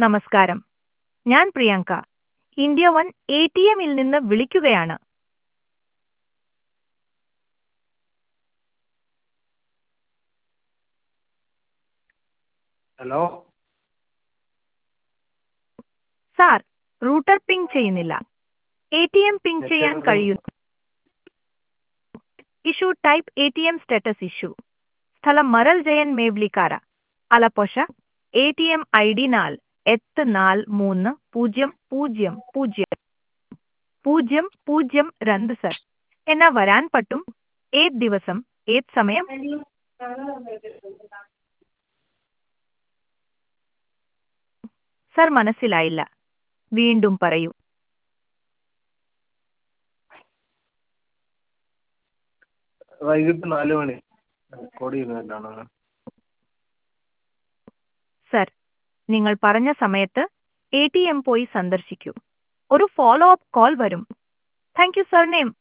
നമസ്കാരം ഞാൻ Priyanka India one A T എമ്മിൽ നിന്ന് വിളിക്കുകയാണ് ഹലോ സാർ റൂട്ടർ പിങ് ചെയ്യുന്നില്ല എ ടി എം പിങ് ചെയ്യാൻ കഴിയുന്നു issue type A T M status issue സ്ഥലം മറൽ Jayan Mavelikkara Alappuzha A T M I D നാൽ എട്ട് നാല് മൂന്ന് പൂജ്യം പൂജ്യം പൂജ്യം പൂജ്യം പൂജ്യം രണ്ട് സർ എന്നാ വരാൻ പറ്റും ഏത് ദിവസം ഏത് സമയം സർ മനസ്സിലായില്ല വീണ്ടും പറയൂ വൈകിട്ട് നാല് മണി റെക്കോർഡ് ചെയ്യുന്നതല്ലാണ് സർ നിങ്ങൾ പറഞ്ഞ സമയത്ത് എ ടി എം പോയി സന്ദർശിക്കൂ ഒരു ഫോളോ അപ്പ് കോൾ വരും താങ്ക് യു സർ നെയിം